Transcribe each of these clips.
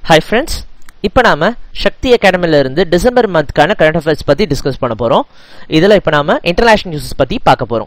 hi friends இப்போ நாம சக்தி அகாடமில இருந்து டிசம்பர் மந்த்க்கான கரண்ட் அஃபேர்ஸ் பத்தி டிஸ்கஸ் பண்ண போறோம் இதுல இப்போ நாம இன்டர்நேஷனல் நியூஸஸ் பத்தி பார்க்க போறோம்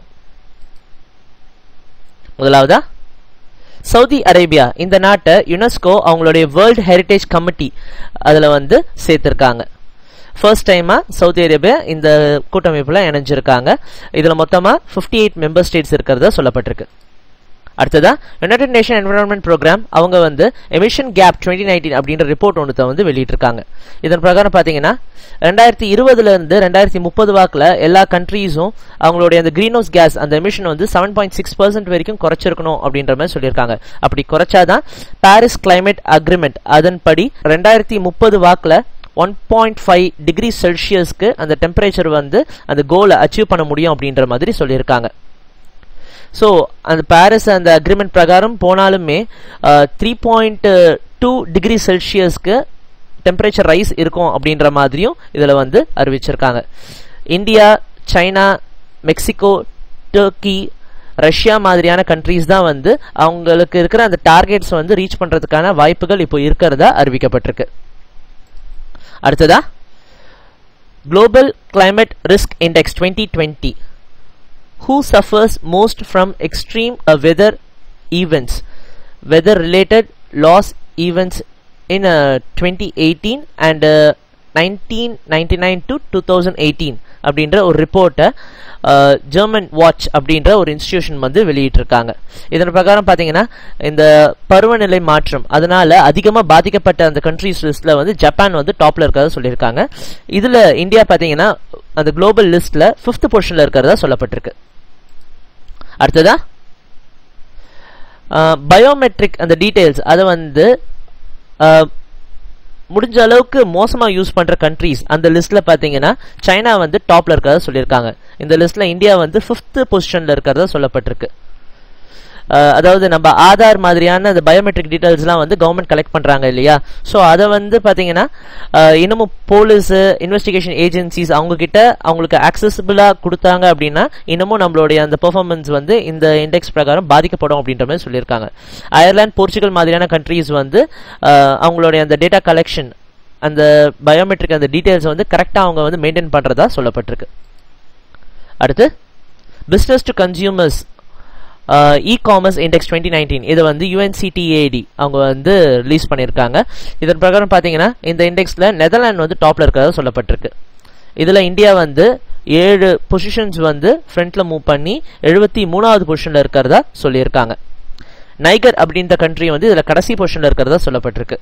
முதலாவதா சவுதி அரேபியா இந்த நாட்டை யுனெஸ்கோ அவங்களுடைய வேர்ல்ட் ஹெரிட்டேஜ் கமிட்டி அதில் வந்து சேர்த்துருக்காங்க ஃபர்ஸ்ட் டைமாக சவுதி அரேபியா இந்த கூட்டமைப்பில் இணைஞ்சிருக்காங்க இதில் மொத்தமாக ஃபிஃப்டி எயிட் மெம்பர் ஸ்டேட்ஸ் இருக்கிறதா சொல்லப்பட்டிருக்கு அடுத்ததா யுனைடெட் நேஷன் என்விரான்மெண்ட் ப்ரோக்ராம் அவங்க வந்து எமிஷன் கேப் டுவெண்ட்டி நைன்டீன் அப்படின்ற ரிப்போர்ட் ஒன்று வந்து வெளியிட்டிருக்காங்க இதன் பிரகாரம் பார்த்தீங்கன்னா ரெண்டாயிரத்தி இருபதுல இருந்து ரெண்டாயிரத்தி முப்பது வாக்கில் எல்லா கண்ட்ரீஸும் அவங்களுடைய அந்த கிரீன் ஹவுஸ் கேஸ் அந்த எமிஷன் வந்து செவன் பாயிண்ட் சிக்ஸ் பர்சன்ட் வரைக்கும் குறைச்சிருக்கணும் அப்படின்ற மாதிரி சொல்லியிருக்காங்க அப்படி குறைச்சாதான் பாரிஸ் கிளைமேட் அக்ரிமெண்ட் அதன்படி ரெண்டாயிரத்தி முப்பது வாக்கில் ஒன் பாயிண்ட் ஃபைவ் டிகிரி செல்சியஸ்க்கு அந்த டெம்பரேச்சர் வந்து அந்த கோலை அச்சீவ் பண்ண முடியும் அப்படின்ற மாதிரி சொல்லியிருக்காங்க ஸோ அந்த பாரிஸ் அந்த அக்ரிமெண்ட் பிரகாரம் போனாலுமே த்ரீ பாயிண்ட் டூ டிகிரி செல்சியஸ்க்கு டெம்பரேச்சர் ரைஸ் இருக்கும் அப்படின்ற மாதிரியும் இதில் வந்து அறிவிச்சிருக்காங்க India China Mexico Turkey Russia மாதிரியான கண்ட்ரீஸ் தான் வந்து அவங்களுக்கு இருக்கிற அந்த டார்கெட்ஸ் வந்து ரீச் பண்ணுறதுக்கான வாய்ப்புகள் இப்போ இருக்கிறதா அறிவிக்கப்பட்டிருக்கு அடுத்ததா global climate risk index twenty twenty who suffers most from extreme uh, weather events weather related loss events in uh, 2018 and uh, 1999 to 2018 அப்படின்ற ஒரு ரிப்போர்ட்டை ஜெர்மன் வாட்ச் அப்படின்ற ஒரு இன்ஸ்டிடியூஷன் வந்து வெளியிட்டிருக்காங்க இதன் பிரகாரம் பார்த்தீங்கன்னா இந்த பருவநிலை மாற்றம் அதனால அதிகமாக பாதிக்கப்பட்ட அந்த கண்ட்ரிஸ் லிஸ்ட்ல வந்து ஜப்பான் வந்து டாப்ல இருக்கிறதா சொல்லியிருக்காங்க இதுல இந்தியா பார்த்தீங்கன்னா அந்த குளோபல் லிஸ்ட்ல ஃபிஃப்த் பொசிஷன்ல இருக்கிறதா சொல்லப்பட்டிருக்கு அடுத்ததா பயோமெட்ரிக் அந்த டீடைல்ஸ் அதை வந்து முடிஞ்ச அளவுக்கு மோசமாக யூஸ் பண்ணுற கண்ட்ரீஸ் அந்த லிஸ்ட்டில் பார்த்தீங்கன்னா சைனா வந்து டாப்பில் இருக்கிறதா சொல்லியிருக்காங்க இந்த லிஸ்ட்டில் இந்தியா வந்து ஃபிஃப்த் பொசிஷனில் இருக்கிறதா சொல்லப்பட்டிருக்கு அதாவது நம்ம ஆதார் மாதிரியான அந்த பயோமெட்ரிக் டீட்டெயில்ஸ்லாம் வந்து கவர்மெண்ட் கலெக்ட் பண்ணுறாங்க இல்லையா ஸோ அதை வந்து பார்த்தீங்கன்னா இன்னமும் போலீஸு இன்வெஸ்டிகேஷன் ஏஜென்சிஸ் அவங்க கிட்ட அவங்களுக்கு ஆக்சசிபிளாக கொடுத்தாங்க அப்படின்னா இன்னமும் நம்மளுடைய அந்த பெர்ஃபார்மன்ஸ் வந்து இந்த இண்டெக்ஸ் பிரகாரம் பாதிக்கப்படும் அப்படின்ற மாதிரி சொல்லியிருக்காங்க அயர்லாந்து போர்ச்சுகல் மாதிரியான கண்ட்ரீஸ் வந்து அவங்களுடைய அந்த டேட்டா கலெக்ஷன் அந்த பயோமெட்ரிக் அந்த டீட்டெயில்ஸ் வந்து கரெக்டாக அவங்க வந்து மெயின்டைன் பண்ணுறதா சொல்லப்பட்டிருக்கு அடுத்து business to consumers e commerce index twenty nineteen இதை வந்து யூஎன்சிடிஏடி அவங்க வந்து ரிலீஸ் பண்ணியிருக்காங்க இதன் பிரகாரம் பார்த்தீங்கன்னா இந்த இண்டெக்ஸில் நெதர்லாண்ட் வந்து டாப்பில் இருக்கிறதா சொல்லப்பட்டிருக்கு இதில் இந்தியா வந்து ஏழு பொசிஷன்ஸ் வந்து ஃப்ரண்ட்ல மூவ் பண்ணி எழுபத்தி மூணாவது பொசிஷனில் இருக்கிறதா சொல்லியிருக்காங்க நைகர் அப்படின்ற கண்ட்ரி வந்து இதில் கடைசி பொசிஷனில் இருக்கிறதா சொல்லப்பட்டிருக்கு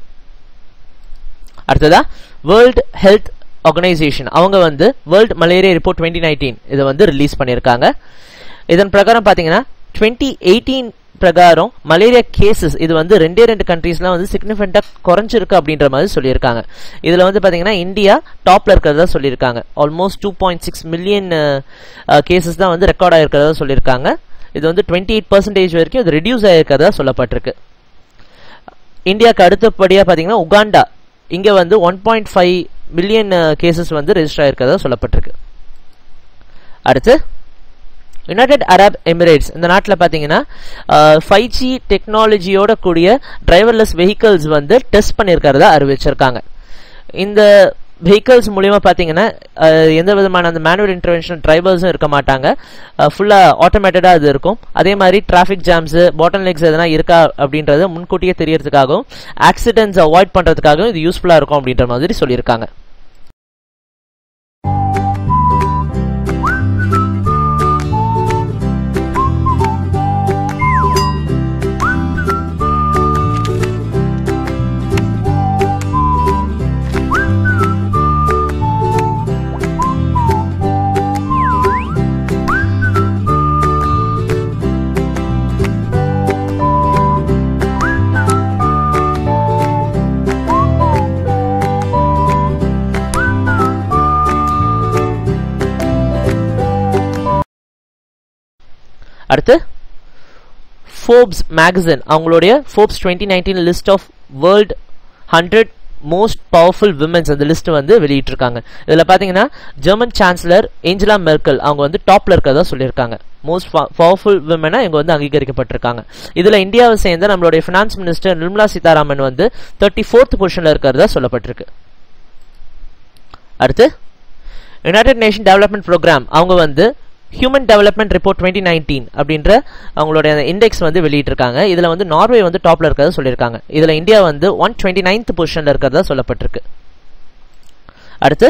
அடுத்ததா வேர்ல்டு ஹெல்த் ஆர்கனைசேஷன் அவங்க வந்து world malaria report twenty nineteen இதை வந்து ரிலீஸ் பண்ணியிருக்காங்க இதன் பிரகாரம் பார்த்தீங்கன்னா டுவெண்ட்டி எயிட்டீன் பிரகாரம் மலேரியா கேசஸ் இது வந்து ரெண்டே ரெண்டு கண்ட்ரீஸ்லாம் வந்து சிக்னிஃபிகண்டாக குறைஞ்சிருக்கு அப்படின்ற மாதிரி சொல்லியிருக்காங்க இதில் வந்து பார்த்தீங்கன்னா இந்தியா டாப்ல இருக்கிறதா சொல்லியிருக்காங்க almost two point six million cases தான் வந்து ரெக்கார்ட் ஆகிருக்கிறதா சொல்லியிருக்காங்க இது வந்து டுவெண்ட்டி எயிட் பர்சன்டேஜ் வரைக்கும் இது ரெடியூஸ் ஆகிருக்கிறதா சொல்லப்பட்டிருக்கு இந்தியாவுக்கு அடுத்தபடியாக பார்த்தீங்கன்னா உகாண்டா இங்கே வந்து one point five million cases வந்து ரெஜிஸ்டர் ஆகிருக்கிறதா சொல்லப்பட்டிருக்கு அடுத்து யுனைடெட் அரப் எமிரேட்ஸ் இந்த நாட்டில் பார்த்தீங்கன்னா ஃபைவ் ஜி டெக்னாலஜியோட கூடிய டிரைவர்லெஸ் வெஹிக்கிள்ஸ் வந்து டெஸ்ட் பண்ணியிருக்கிறதா அறிவிச்சிருக்காங்க இந்த வெஹிக்கிள்ஸ் மூலியமாக பார்த்தீங்கன்னா எந்த விதமான அந்த மேனுவல் இன்டர்வென்ஷன் டிரைவர்ஸும் இருக்க மாட்டாங்க ஃபுல்லாக ஆட்டோமேட்டடாக அது இருக்கும் அதே மாதிரி டிராஃபிக் ஜாம்ஸு பாட்டன் லெக்ஸ் எதனா இருக்கா அப்படின்றத முன்கூட்டியே தெரியறதுக்காகவும் ஆக்சிடென்ட்ஸ் அவாய்ட் பண்ணுறதுக்காகவும் இது யூஸ்ஃபுல்லாக இருக்கும் அப்படின்ற மாதிரி சொல்லியிருக்காங்க அடுத்து ஃபோர்ப்ஸ் மேகசின் அவங்களுடைய Forbes twenty nineteen list of world hundred most powerful womens அந்த லிஸ்ட் வந்து வெளியிட்டிருக்காங்க இதில் பார்த்தீங்கன்னா ஜெர்மன் சான்சலர் ஏஞ்சலா மெர்க்கல் அவங்க வந்து டாப்ல இருக்கிறதா சொல்லியிருக்காங்க மோஸ்ட் பவர்ஃபுல் விமனா இவங்க வந்து அங்கீகரிக்கப்பட்டிருக்காங்க இதுல இந்தியாவை சேர்ந்த நம்மளுடைய ஃபினான்ஸ் மினிஸ்டர் நிர்மலா சீதாராமன் வந்து தேர்ட்டி ஃபோர்த் பொசிஷன்ல இருக்கிறதா சொல்லப்பட்டிருக்கு அடுத்து யுனைடெட் நேஷன் டெவலப்மெண்ட் ப்ரோக்ராம் அவங்க வந்து human development report twenty nineteen அப்படின்ற அவங்களுடைய இண்டெக்ஸ் வந்து வெளியிட்டிருக்காங்க இதுல வந்து நார்வே வந்து டாப்ல இருக்கிறதா சொல்லியிருக்காங்க இதுல இந்தியா வந்து ஒன் டுவெண்ட்டி நைன்த் பொசிஷன்ல இருக்கிறதா சொல்லப்பட்டிருக்கு அடுத்து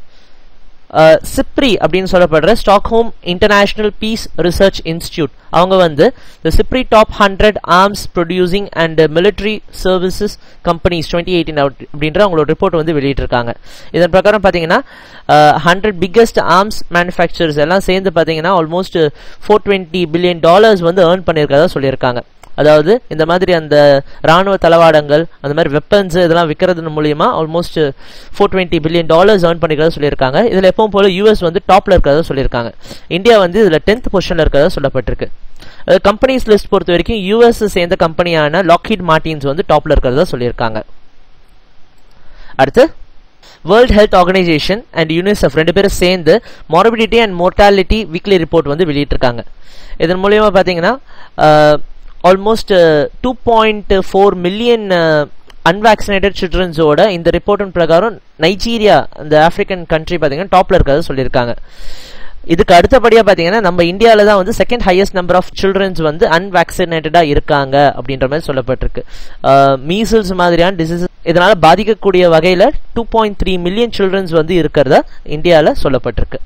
சிப்ரி அப்படின்னு சொல்லப்படுற Stockholm International Peace Research Institute அவங்க வந்து the SIPRI top hundred arms producing and military services companies twenty eighteen அப்படின்ற அவங்களோட ரிப்போர்ட் வந்து வெளியிட்டிருக்காங்க இதன் பிரகாரம் பார்த்தீங்கன்னா ஹண்ட்ரட் பிக்கஸ்ட் ஆர்ம்ஸ் மேனுஃபேக்சர்ஸ் எல்லாம் சேர்ந்து பார்த்தீங்கன்னா almost four twenty billion dollars வந்து ஏர்ன் பண்ணியிருக்கதா சொல்லியிருக்காங்க அதாவது இந்த மாதிரி அந்த ராணுவ தளவாடங்கள் அந்த மாதிரி வெப்பன்ஸ் இதெல்லாம் விற்கிறது மூலியமா almost four twenty billion dollars earn பண்ணிக்கிறதா சொல்லியிருக்காங்க இதுல எப்பவும் போல யூஎஸ் வந்து டாப்ல இருக்கிறதா சொல்லியிருக்காங்க இந்தியா வந்து இதுல டென்த் பொசிஷன்ல இருக்கிறதா சொல்லப்பட்டிருக்கு கம்பெனிஸ் லிஸ்ட் பொறுத்த வரைக்கும் யூஎஸ் சேர்ந்த கம்பெனியான லாக்ஹீட் மார்டின்ஸ் வந்து டாப்ல இருக்கிறதா சொல்லியிருக்காங்க அடுத்து World Health Organisation and UNICEF ரெண்டு பேரும் சேர்ந்து morbidity and mortality weekly report வந்து வெளியிட்டிருக்காங்க இதன் மூலியமா பாத்தீங்கன்னா almost two point four million unvaccinated சில்ட்ரன்ஸோட இந்த ரிப்போர்ட்டின் பிரகாரம் நைஜீரியா இந்த ஆப்பிரிக்கன் கண்ட்ரி பார்த்தீங்கன்னா டாப்ல இருக்கிறத சொல்லியிருக்காங்க இதுக்கு அடுத்தபடியாக பார்த்தீங்கன்னா நம்ம இந்தியாவில் தான் வந்து second highest number of childrens வந்து அன்வேக்சினேட்டடாக இருக்காங்க அப்படின்ற மாதிரி சொல்லப்பட்டிருக்கு மீசல்ஸ் மாதிரியான டிசீஸ் இதனால பாதிக்கக்கூடிய வகையில் two point three million childrens வந்து இருக்கிறதா இந்தியாவில் சொல்லப்பட்டிருக்கு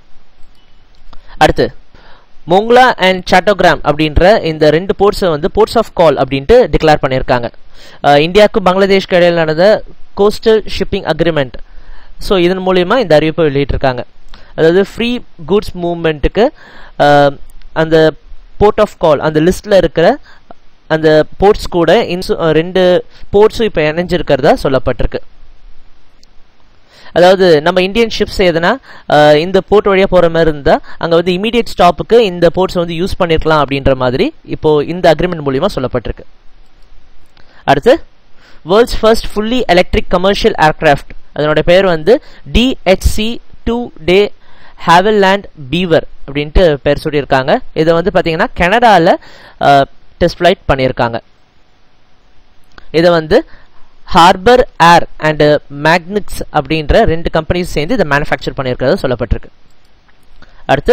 அடுத்து மோங்லா அண்ட் சாட்டோகிராம் அப்படின்ற இந்த ரெண்டு போர்ட்ஸை வந்து போர்ட்ஸ் ஆஃப் கால் அப்படின்ட்டு டிக்ளேர் பண்ணியிருக்காங்க இந்தியாவுக்கும் பங்களாதேஷ்க்கு இடையில் நடந்த கோஸ்டல் ஷிப்பிங் அக்ரிமெண்ட் ஸோ இதன் மூலியமா இந்த அறிவிப்பை வெளியிட்டிருக்காங்க அதாவது ஃப்ரீ குட்ஸ் மூவ்மெண்ட்டுக்கு அந்த போர்ட் ஆஃப் கால் அந்த லிஸ்ட்ல இருக்கிற அந்த போர்ட்ஸ் கூட இன்சு ரெண்டு போர்ட்ஸும் இப்போ இணைஞ்சிருக்கிறதா சொல்லப்பட்டிருக்கு அதாவது நம்ம இந்தியன் ஷிப்ஸ் எதுனா இந்த போர்ட் வழியாக போகிற மாதிரி இருந்தால் அங்கே வந்து இமீடியட் ஸ்டாப்புக்கு இந்த போர்ட்ஸ் வந்து யூஸ் பண்ணிருக்கலாம் அப்படின்ற மாதிரி இப்போ இந்த அக்ரிமெண்ட் மூலியமா சொல்லப்பட்டிருக்கு அடுத்து world's first fully electric commercial aircraft அதனோட பேர் வந்து DHC two de Havilland Beaver அப்படின்ட்டு பேர் சொல்லியிருக்காங்க இதை வந்து பார்த்தீங்கன்னா கனடாவில் டெஸ்ட் ஃப்ளைட் பண்ணியிருக்காங்க இதை வந்து ஹார்பர் ஏர் அண்ட் மேக்னிக்ஸ் அப்படின்ற ரெண்டு கம்பெனிஸ் சேர்ந்து இதை மேனுஃபேக்சர் பண்ணியிருக்கிறது சொல்லப்பட்டிருக்கு அடுத்து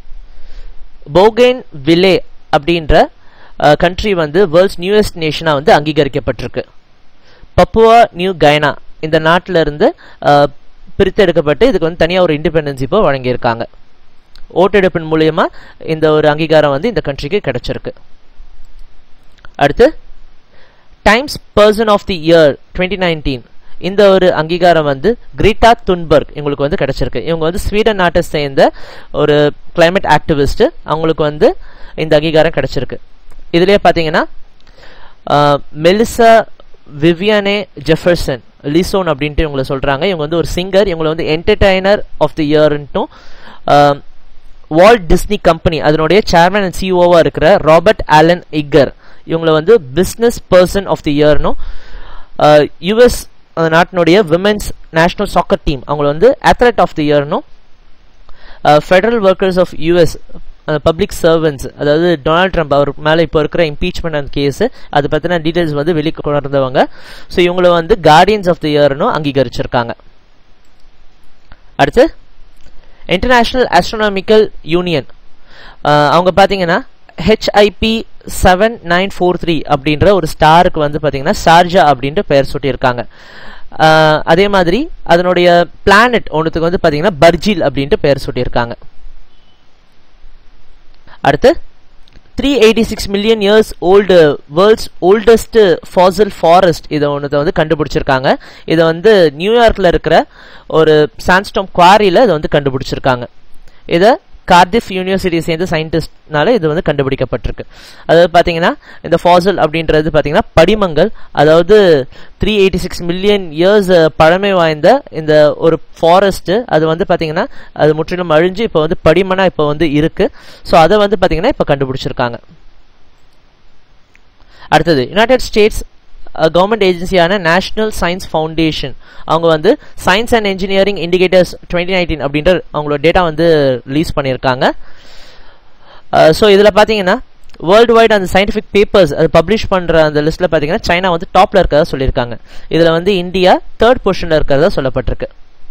போகேன் வில்லே அப்படின்ற கண்ட்ரி வந்து வேர்ல்ட்ஸ் நியூயஸ்ட் நேஷனாக வந்து அங்கீகரிக்கப்பட்டிருக்கு பப்புவா நியூ கைனா இந்த நாட்டில இருந்து பிரித்தெடுக்கப்பட்டு இதுக்கு வந்து தனியாக ஒரு இண்டிபெண்டன்ஸ் இப்போ வழங்கியிருக்காங்க ஓட்டெடுப்பின் மூலியமா இந்த ஒரு அங்கீகாரம் வந்து இந்த கண்ட்ரிக்கு கிடைச்சிருக்கு அடுத்து Time's person of the year twenty nineteen இந்த ஒரு அங்கீகாரம் வந்து கிரீட்டா துன்பர்க் இவங்களுக்கு வந்து கிடைச்சிருக்கு இவங்க வந்து ஸ்வீடன் நாட்டை சேர்ந்த ஒரு கிளைமேட் ஆக்டிவிஸ்ட் அவங்களுக்கு வந்து இந்த அங்கீகாரம் கிடைச்சிருக்கு இதுலயே பாத்தீங்கன்னா மெலிசா விவியானே ஜெஃபர்சன் லிசோன் அப்படின்ட்டு இவங்களை சொல்றாங்க இவங்க வந்து ஒரு சிங்கர் இவங்களை வந்து என்டர்டைனர் ஆஃப் தி இயர்ன்ட்டும் வால்ட் டிஸ்னி கம்பெனி அதனுடைய சேர்மன் அண்ட் சிஓவா இருக்கிற ராபர்ட் ஆலன் இக்கர் இவங்களை வந்து பிஸ்னஸ் பர்சன் ஆஃப் தி இயர்னும் யுஎஸ் நாட்டினுடைய விமென்ஸ் நேஷனல் சாக்கர் டீம் அவங்கள வந்து அத்லட் ஆஃப் தி இயர்னும் federal workers of US public servants அதாவது டொனால்ட் ட்ரம்ப் அவர் மேலே இப்போ இருக்கிற இம்பீச்மெண்ட் அந்த கேஸ் அது பற்றின டீட்டெயில்ஸ் வந்து வெளியே கொண்டிருந்தவங்க ஸோ இவங்களை வந்து கார்டியன்ஸ் ஆஃப் தி இயர்னும் அங்கீகரிச்சிருக்காங்க அடுத்து இன்டர்நேஷனல் ஆஸ்ட்ரோனாமிக்கல் யூனியன் அவங்க பார்த்தீங்கன்னா HIP seven nine four three அப்படின்ற ஒரு ஸ்டாருக்கு வந்து பார்த்தீங்கன்னா ஷார்ஜா அப்படின்ட்டு பெயர் சூட்டியிருக்காங்க அதே மாதிரி அதனுடைய பிளானட் ஒன்றுத்துக்கு வந்து பார்த்தீங்கன்னா பர்ஜில் அப்படின்ட்டு பெயர் சூட்டியிருக்காங்க அடுத்து three eighty six million years old world's oldest fossil forest இதை ஒன்று வந்து கண்டுபிடிச்சிருக்காங்க இதை வந்து நியூயார்க்கில் இருக்கிற ஒரு சாண்ட்ஸ்டோம் குவாரியில் இதை வந்து கண்டுபிடிச்சிருக்காங்க இதை கார்டிஃப் யூனிவர்சிட்டியை சேர்ந்த சயின்டிஸ்ட்னால இது வந்து கண்டுபிடிக்கப்பட்டிருக்கு அதாவது பார்த்தீங்கன்னா இந்த ஃபாசல் அப்படின்றது பார்த்தீங்கன்னா படிமங்கள் அதாவது three eighty six million years பழமை வாய்ந்த இந்த ஒரு ஃபாரஸ்ட் அது வந்து பார்த்தீங்கன்னா அது முற்றிலும் அழிஞ்சு இப்போ வந்து படிமனா இப்போ வந்து இருக்கு ஸோ அதை வந்து பார்த்தீங்கன்னா இப்போ கண்டுபிடிச்சிருக்காங்க அடுத்தது யுனைடெட் ஸ்டேட்ஸ் கவர்மெண்ட் ஏஜென்சியான நேஷனல் சயின்ஸ் ஃபவுண்டேஷன் அவங்க வந்து science and engineering indicators twenty nineteen அப்படின்ற அவங்களோட டேட்டா வந்து ரிலீஸ் பண்ணியிருக்காங்க ஸோ இதில் பார்த்தீங்கன்னா வேர்ல்டு வைட் அந்த சயின்டிஃபிக் பேப்பர்ஸ் அது பப்ளிஷ் பண்ணுற அந்த லிஸ்ட்டில் பார்த்தீங்கன்னா சைனா வந்து டாப்பில் இருக்கிறதா சொல்லியிருக்காங்க இதில் வந்து இந்தியா தேர்ட் பொசிஷனில் இருக்கிறதா சொல்லப்பட்டிருக்கு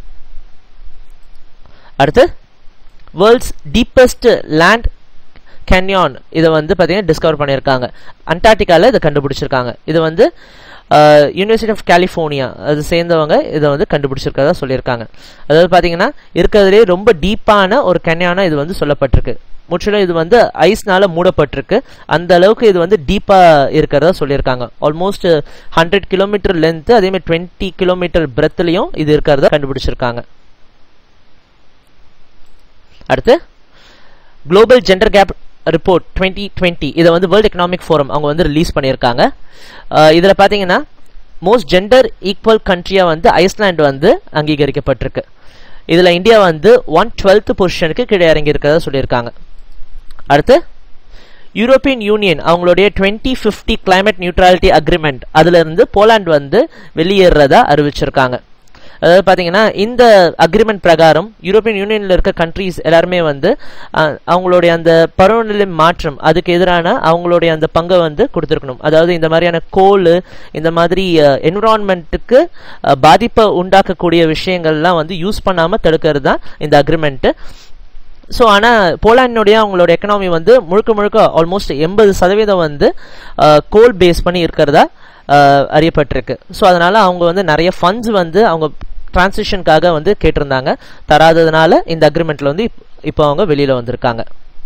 அடுத்து வேர்ல்ட்ஸ் டீப்பஸ்ட் லேண்ட் கேன்யான் இதை வந்து பார்த்தீங்கன்னா டிஸ்கவர் பண்ணியிருக்காங்க அண்டார்டிகாவில் இதை கண்டுபிடிச்சிருக்காங்க இது வந்து யூனிவர்சிட்டி ஆஃப் கலிஃபோர்னியா அது சேர்ந்தவங்க இதை வந்து கண்டுபிடிச்சிருக்கதா சொல்லியிருக்காங்க அதாவது பார்த்தீங்கன்னா இருக்கிறதுலே ரொம்ப டீப்பான ஒரு கன்யானா இது வந்து சொல்லப்பட்டிருக்கு முற்றிலும் இது வந்து ஐஸ்னால மூடப்பட்டிருக்கு அந்த அளவுக்கு இது வந்து டீப்பா இருக்கிறதா சொல்லியிருக்காங்க ஆல்மோஸ்ட் ஹண்ட்ரட் கிலோமீட்டர் லென்த் அதே மாதிரி டுவெண்ட்டி கிலோமீட்டர் பிரெத்லையும் இது இருக்கிறதா கண்டுபிடிச்சிருக்காங்க அடுத்து global gender gap report twenty twenty இதை வந்து வேர்ல்டு எக்கனாமிக் ஃபோரம் அவங்க வந்து ரிலீஸ் பண்ணியிருக்காங்க இதில் பார்த்தீங்கன்னா மோஸ்ட் ஜெண்டர் ஈக்குவல் கண்ட்ரியாக வந்து ஐஸ்லாண்ட் வந்து அங்கீகரிக்கப்பட்டிருக்கு இதில் இந்தியா வந்து ஒன் டுவெல்த் பொசிஷனுக்கு கீழே இறங்கி இருக்கிறதா சொல்லியிருக்காங்க அடுத்து யூரோப்பியன் யூனியன் அவங்களுடைய twenty fifty climate neutrality agreement அதுல இருந்து போலாண்ட் வந்து வெளியேறதா அறிவிச்சிருக்காங்க அதாவது பார்த்தீங்கன்னா இந்த அக்ரிமெண்ட் பிரகாரம் யூரோப்பியன் யூனியனில் இருக்க கண்ட்ரீஸ் எல்லாருமே வந்து அவங்களுடைய அந்த பருவநிலை மாற்றம் அதுக்கு எதிரான அவங்களுடைய அந்த பங்கை வந்து கொடுத்துருக்கணும் அதாவது இந்த மாதிரியான கோல் இந்த மாதிரி என்விரான்மெண்ட்டுக்கு பாதிப்பை உண்டாக்கக்கூடிய விஷயங்கள்லாம் வந்து யூஸ் பண்ணாமல் தடுக்கிறது தான் இந்த அக்ரிமெண்ட்டு ஸோ ஆனால் போலாண்டினுடைய அவங்களோட எக்கனாமி வந்து முழுக்க முழுக்க ஆல்மோஸ்ட் எண்பது சதவீதம் வந்து கோல் பேஸ் பண்ணி இருக்கிறதா அறியப்பட்டிருக்கு ஸோ அதனால அவங்க வந்து நிறைய ஃபண்ட்ஸ் வந்து அவங்க டிரான்சிஷனுக்காக வந்து கேட்டிருந்தாங்க தராததுனால இந்த அக்ரிமெண்ட்ல வந்து இப்போ அவங்க வெளியில வந்திருக்காங்க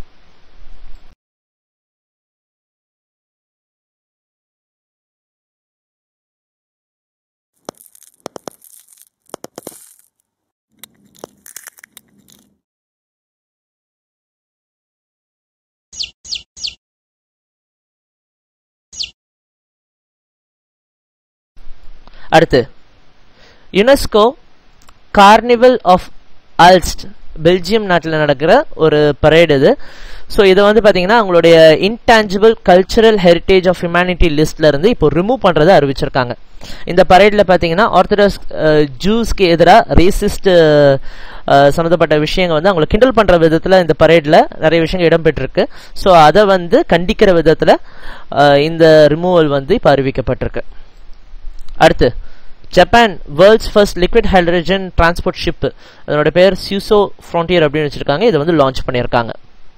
அடுத்து UNESCO carnival of Aalst Belgium நாட்டில் நடக்கிற ஒரு பரேடு இது ஸோ இதை வந்து பார்த்தீங்கன்னா அவங்களுடைய intangible cultural heritage of humanity லிஸ்ட்ல இருந்து இப்போ ரிமூவ் பண்ணுறதை அறிவிச்சிருக்காங்க இந்த பரேடில் பார்த்தீங்கன்னா ஆர்த்தடாக்ஸ் ஜூஸ்க்கு எதிராக ரேசிஸ்ட் சம்மந்தப்பட்ட விஷயங்கள் வந்து அவங்களை கிண்டல் பண்ணுற விதத்தில் இந்த பரேடில் நிறைய விஷயங்கள் இடம்பெற்றிருக்கு ஸோ அதை வந்து கண்டிக்கிற விதத்தில் இந்த ரிமூவல் வந்து இப்போ அறிவிக்கப்பட்டிருக்கு அடுத்து Japan world's first liquid hydrogen transport ship அதனோட பேர் சியூசோ ஃப்ரான்டியர் அப்படின்னு வச்சிருக்காங்க இதை வந்து லான்ச் பண்ணியிருக்காங்க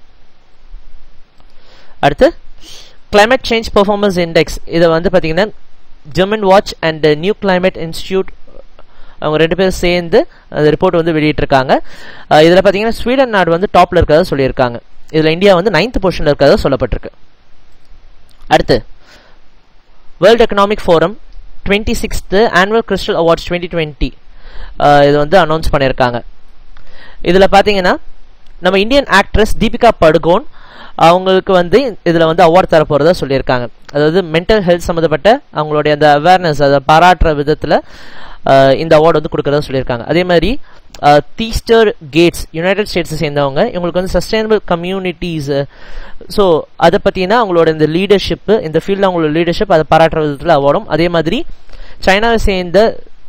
அடுத்து கிளைமேட் சேஞ்ச் பெர்ஃபார்மன்ஸ் இண்டெக்ஸ் இதை வந்து பார்த்தீங்கன்னா German watch and new climate institute அவங்க ரெண்டு பேரும் சேர்ந்து அந்த ரிப்போர்ட் வந்து வெளியிட்டிருக்காங்க இதில் பார்த்தீங்கன்னா ஸ்வீடன் நாடு வந்து டாப்ல இருக்கிறதா சொல்லியிருக்காங்க இதில் இந்தியா வந்து நைன்த் பொசிஷனில் இருக்கிறதா சொல்லப்பட்டிருக்கு அடுத்து World Economic Forum twenty sixth annual crystal awards twenty twenty இது வந்து அனௌன்ஸ் பண்ணியிருக்காங்க இதில் பார்த்தீங்கன்னா நம்ம இந்தியன் ஆக்ட்ரஸ் தீபிகா படுகோன் அவங்களுக்கு வந்து இதில் வந்து அவார்ட் தர போகிறதா சொல்லியிருக்காங்க அதாவது மென்டல் ஹெல்த் சம்மந்தப்பட்ட அவங்களுடைய அந்த அவேர்னஸ் அதை பாராட்டுற விதத்தில் இந்த அவார்டு வந்து கொடுக்குறதா சொல்லியிருக்காங்க அதே மாதிரி தீஸ்டர் கேட்ஸ் யுனைடெட் ஸ்டேட்ஸை சேர்ந்தவங்க இவங்களுக்கு வந்து சஸ்டைனபிள் கம்யூனிட்டிஸ் ஸோ அதை பற்றினா அவங்களோட இந்த லீடர்ஷிப்பு இந்த ஃபீல்டில் அவங்களோட லீடர்ஷிப் அதை பாராட்டுற விதத்தில் அவார்டும் அதே மாதிரி சைனாவை சேர்ந்த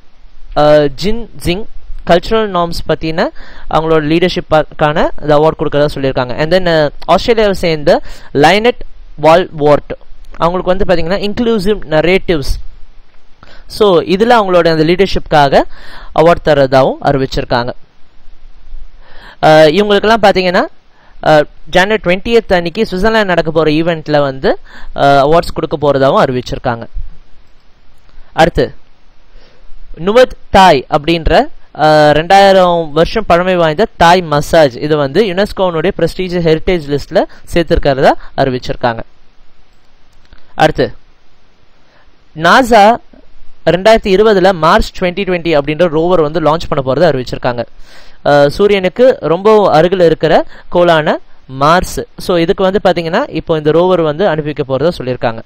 ஜின் ஜிங் கல்ச்சுரல் நார்ம்ஸ் பற்றின அவங்களோட லீடர்ஷிப்பான இந்த அவார்ட் கொடுக்கறதா சொல்லியிருக்காங்க அண்ட் தென் ஆஸ்திரேலியாவை சேர்ந்த லைனட் வால் வார்ட் அவங்களுக்கு வந்து பார்த்தீங்கன்னா இன்க்ளூசிவ் நரேட்டிவ்ஸ் ஸோ இதில் அவங்களோட அந்த லீடர்ஷிப்காக அவார்ட் தரதாகவும் அறிவிச்சிருக்காங்க இவங்களுக்கெல்லாம் பார்த்தீங்கன்னா ஜனவரி டுவெண்ட்டியத் அன்னைக்கு சுவிட்சர்லாந்து நடக்க போகிற ஈவெண்ட்டில் வந்து அவார்ட்ஸ் கொடுக்க போகிறதாகவும் அறிவிச்சிருக்காங்க அடுத்து நுவத் தாய் அப்படின்ற ரெண்டாயிரம் வருஷம் பழமை வாய்ந்த தாய் மசாஜ் இது வந்து யுனெஸ்கோனுடைய பிரஸ்டீஜியஸ் ஹெரிட்டேஜ் லிஸ்ட்ல சேர்த்திருக்கிறதா அறிவிச்சிருக்காங்க அடுத்து நாசா ரெண்டாயிரத்தி இருபதுல மார்ச் டுவெண்ட்டி டுவெண்ட்டி அப்படின்ற ரோவர் வந்து லான்ச் பண்ண போறதை அறிவிச்சிருக்காங்க சூரியனுக்கு ரொம்ப அருகில் இருக்கிற கோளான மார்ஸ் ஸோ இதுக்கு வந்து பார்த்தீங்கன்னா இப்போ இந்த ரோவர் வந்து அனுப்பி வைக்க போறதா சொல்லியிருக்காங்க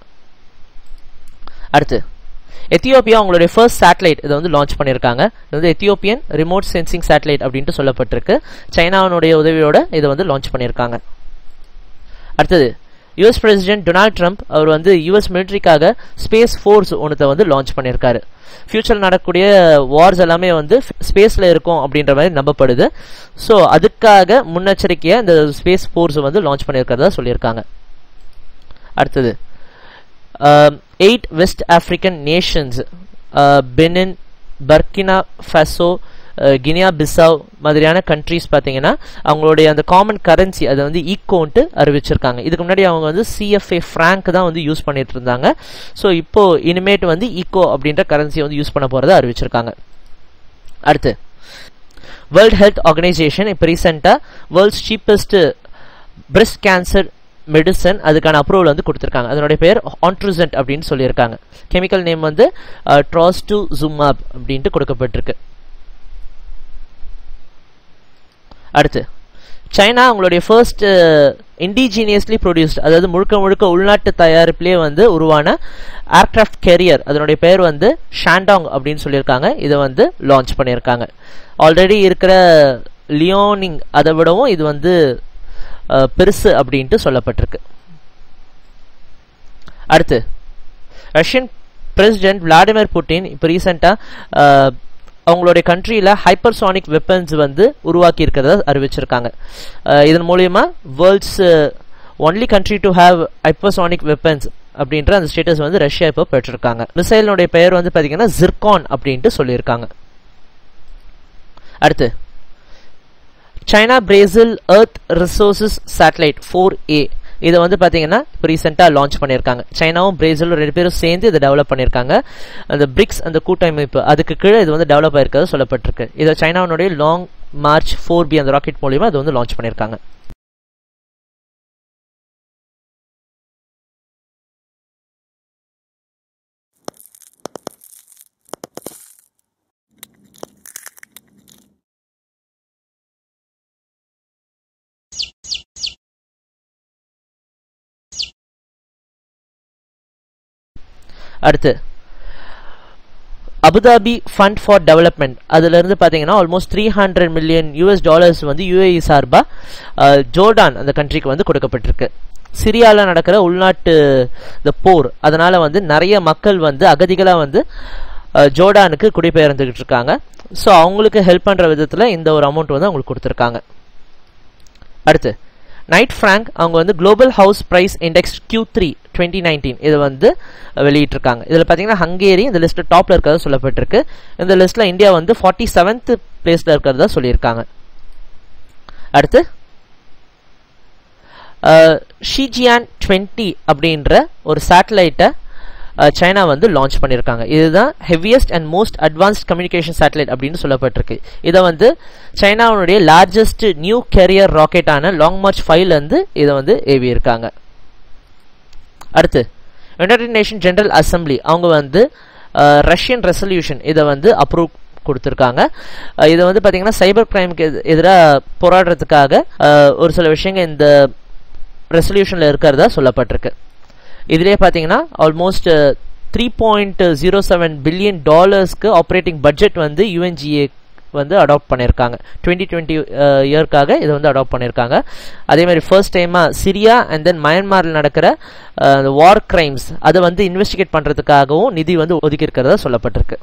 அடுத்து எத்தியோப்பியா அவங்களுடைய ஃபர்ஸ்ட் சேட்டலைட் இதை வந்து லான்ச் பண்ணியிருக்காங்க இது வந்து எத்தியோப்பியன் ரிமோட் சென்சிங் சேட்டலைட் அப்படின்ட்டு சொல்லப்பட்டிருக்கு சைனாவினுடைய உதவியோட இதை வந்து லான்ச் பண்ணியிருக்காங்க அடுத்தது யுஎஸ் பிரசிடென்ட் டொனால்ட் ட்ரம்ப் அவர் வந்து யுஎஸ் மிலிட்ரிக்காக ஸ்பேஸ் ஃபோர்ஸ் ஒன்றத்தை வந்து லான்ச் பண்ணியிருக்காரு ஃபியூச்சர் நடக்கக்கூடிய வார்ஸ் எல்லாமே வந்து ஸ்பேஸில் இருக்கும் அப்படின்ற மாதிரி நம்பப்படுது ஸோ அதுக்காக முன்னெச்சரிக்கையாக இந்த ஸ்பேஸ் ஃபோர்ஸ் வந்து லான்ச் பண்ணியிருக்கிறதா சொல்லியிருக்காங்க அடுத்தது eight West African nations Benin Burkina Faso Guinea Bissau மாதிரியான கண்ட்ரிஸ் பார்த்தீங்கன்னா அவங்களுடைய அந்த காமன் கரன்சி அதை வந்து ஈக்கோன்ட்டு அறிவிச்சிருக்காங்க இதுக்கு முன்னாடி அவங்க வந்து சிஎஃப்ஏ ஃப்ராங்க் தான் வந்து யூஸ் பண்ணிட்டு இருந்தாங்க ஸோ இப்போ இனிமேட் வந்து ஈக்கோ அப்படின்ற கரன்சியை வந்து யூஸ் பண்ண போகிறதா அறிவிச்சிருக்காங்க அடுத்து வேர்ல்ட் ஹெல்த் ஆர்கனைசேஷன் இப்போ ரீசெண்டாக world's cheapest breast cancer medicine அதுக்கான அப்ரூவல் வந்து கொடுத்துருக்காங்க அதனுடைய பேர் ஆன்ட்ருசன்ட் அப்படின்னு சொல்லியிருக்காங்க கெமிக்கல் நேம் வந்து ட்ராஸ்டு ஜுமாப் அப்படின்ட்டு கொடுக்கப்பட்டிருக்கு அடுத்து சைனா அவங்களுடைய ஃபர்ஸ்ட் இண்டிஜீனியஸ்லி ப்ரொடியூஸ்ட் அதாவது முழுக்க முழுக்க உள்நாட்டு தயாரிப்பிலே வந்து உருவான ஏர்கிராஃப்ட் கேரியர் அதனுடைய பேர் வந்து ஷாண்டாங் அப்படின்னு சொல்லியிருக்காங்க இதை வந்து லான்ச் பண்ணியிருக்காங்க ஆல்ரெடி இருக்கிற லியோனிங் அதை விடவும் இது வந்து பெருசு அப்படின்ட்டு சொல்லப்பட்டிருக்கு அடுத்து ரஷ்யன் பிரசிடென்ட் விளாடிமிர் புட்டின் இப்போ ரீசெண்டாக அவங்களுடைய கண்ட்ரியில் ஹைப்பர்சானிக் வெப்பன்ஸ் வந்து உருவாக்கி இருக்கிறத அறிவிச்சிருக்காங்க இதன் மூலியமா world's only country to have hypersonic weapons அப்படின்ற அந்த ஸ்டேட்டஸ் வந்து ரஷ்யா இப்போ பெற்றிருக்காங்க மிசைலினுடைய பெயர் வந்து பார்த்தீங்கன்னா ஜிர்கான் அப்படின்ட்டு சொல்லியிருக்காங்க அடுத்து China Brazil earth resources satellite four A இதை வந்து பார்த்தீங்கன்னா இப்போ ரீசெண்டாக லான்ச் பண்ணியிருக்காங்க சைனாவும் பிரேசிலும் ரெண்டு பேரும் சேர்ந்து இதை டெவலப் பண்ணியிருக்காங்க அந்த பிரிக்ஸ் அந்த கூட்டமைப்பு அதுக்கு கீழே இது வந்து டெவலப் ஆயிருக்கிறது சொல்லப்பட்டிருக்கு இதை சைனாவுடைய லாங் மார்ச் ஃபோர் பி அந்த ராக்கெட் மூலியமா அது வந்து லான்ச் பண்ணியிருக்காங்க அடுத்து அபுதாபி ஃபண்ட் ஃபார் டெவலப்மெண்ட் அதுல இருந்து பாத்தீங்கன்னா almost three hundred million US dollars வந்து யூஏஇ சார்பா ஜோர்டான் அந்த கண்ட்ரிக்கு வந்து கொடுக்கப்பட்டிருக்கு சிரியாவில் நடக்கிற உள்நாட்டு இந்த போர் அதனால வந்து நிறைய மக்கள் வந்து அகதிகளாக வந்து ஜோர்டானுக்கு குடிபெயர்ந்துகிட்டு இருக்காங்க ஸோ அவங்களுக்கு ஹெல்ப் பண்ணுற விதத்தில் இந்த ஒரு அமௌண்ட் வந்து அவங்களுக்கு கொடுத்துருக்காங்க அடுத்து நைட் ஃப்ராங்க் அவங்க வந்து global house price index Q three twenty nineteen இதை வந்து வெளியிட்டிருக்காங்க இதில் பார்த்தீங்கன்னா ஹங்கேரி இந்த லிஸ்ட்டில் டாப்பில் இருக்கிறது சொல்லப்பட்டிருக்கு இந்த லிஸ்ட்டில் இந்தியா வந்து ஃபார்ட்டி செவன்த் பிளேஸில் இருக்கிறதா சொல்லியிருக்காங்க அடுத்து ஷிஜியான் டுவெண்ட்டி அப்படின்ற ஒரு சேட்டலைட்டை சைனா வந்து லான்ச் பண்ணியிருக்காங்க இதுதான் heaviest and most advanced communication satellite அப்படின்னு சொல்லப்பட்டிருக்கு இதை வந்து சைனாவுடைய லார்ஜஸ்ட் நியூ கேரியர் ராக்கெட்டான லாங் மார்ச் ஃபைவ்ல இருந்து இதை வந்து ஏவி இருக்காங்க அடுத்து யுனைடெட் நேஷன் ஜெனரல் அசம்பிளி அவங்க வந்து ரஷ்யன் ரெசல்யூஷன் இதை வந்து அப்ரூவ் கொடுத்துருக்காங்க இதை வந்து பார்த்தீங்கன்னா சைபர் கிரைமுக்கு எதிராக போராடுறதுக்காக ஒரு சில விஷயங்கள் இந்த ரெசல்யூஷனில் இருக்கிறதா சொல்லப்பட்டிருக்கு இதிலே பார்த்தீங்கன்னா almost three point zero seven billion டாலர்ஸ்க்கு ஆப்ரேட்டிங் பட்ஜெட் வந்து யுஎன்ஜிஏ வந்து அடாப்ட் பண்ணியிருக்காங்க டுவெண்ட்டி டுவெண்ட்டி இயர்க்காக இதை வந்து அடாப்ட் பண்ணியிருக்காங்க அதே மாதிரி ஃபர்ஸ்ட் டைமாக சிரியா அண்ட் தென் மயன்மாரில் நடக்கிற வார் கிரைம்ஸ் அதை வந்து இன்வெஸ்டிகேட் பண்ணுறதுக்காகவும் நிதி வந்து ஒதுக்கி இருக்கிறதா சொல்லப்பட்டிருக்கு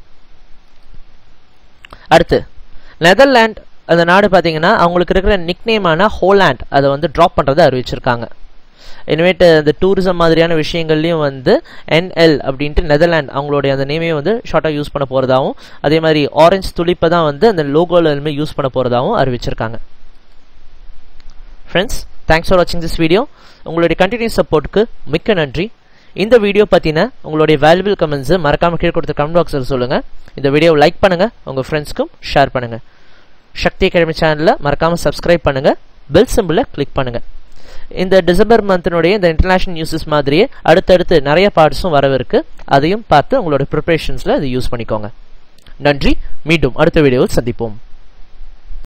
அடுத்து நெதர்லாண்ட் அந்த நாடு பார்த்தீங்கன்னா அவங்களுக்கு இருக்கிற நிக்நேமான ஹோலாண்ட் அதை வந்து ட்ராப் பண்ணுறதை அறிவிச்சிருக்காங்க இனிமேட்டு இந்த டூரிசம் மாதிரியான விஷயங்கள்லையும் வந்து என்எல் அப்படின்ட்டு நெதர்லாண்ட் அவங்களுடைய அந்த நேமையும் வந்து ஷார்ட்டாக யூஸ் பண்ண போகிறதாவும் அதே மாதிரி ஆரஞ்சு துளிப்பை தான் வந்து அந்த லோகோவில் எல்லாமே யூஸ் பண்ண போகிறதாவும் அறிவிச்சிருக்காங்க ஃப்ரெண்ட்ஸ் தேங்க்ஸ் ஃபார் வாட்சிங் திஸ் வீடியோ உங்களுடைய கண்டினியூஸ் சப்போர்ட்டுக்கு மிக்க நன்றி இந்த வீடியோ பற்றின உங்களுடைய வேல்யூபிள் கமெண்ட்ஸு மறக்காமல் கீழே கொடுத்த கமெண்ட் பாக்ஸில் சொல்லுங்கள் இந்த வீடியோவை லைக் பண்ணுங்கள் உங்கள் ஃப்ரெண்ட்ஸ்க்கும் ஷேர் பண்ணுங்கள் சக்தி அகாடமி சேனலில் மறக்காமல் சப்ஸ்கிரைப் பண்ணுங்கள் பெல் சிம்பிளை கிளிக் பண்ணுங்கள் இந்த டிசம்பர் மந்தினுடைய இந்த இன்டர்நேஷனல் நியூஸஸ் மாதிரியே அடுத்தடுத்து நிறைய பார்ட்ஸும் வரவிருக்கு அதையும் பார்த்து உங்களோட ப்ரிப்பரேஷன்ஸில் அதை யூஸ் பண்ணிக்கோங்க நன்றி மீண்டும் அடுத்த வீடியோவில் சந்திப்போம்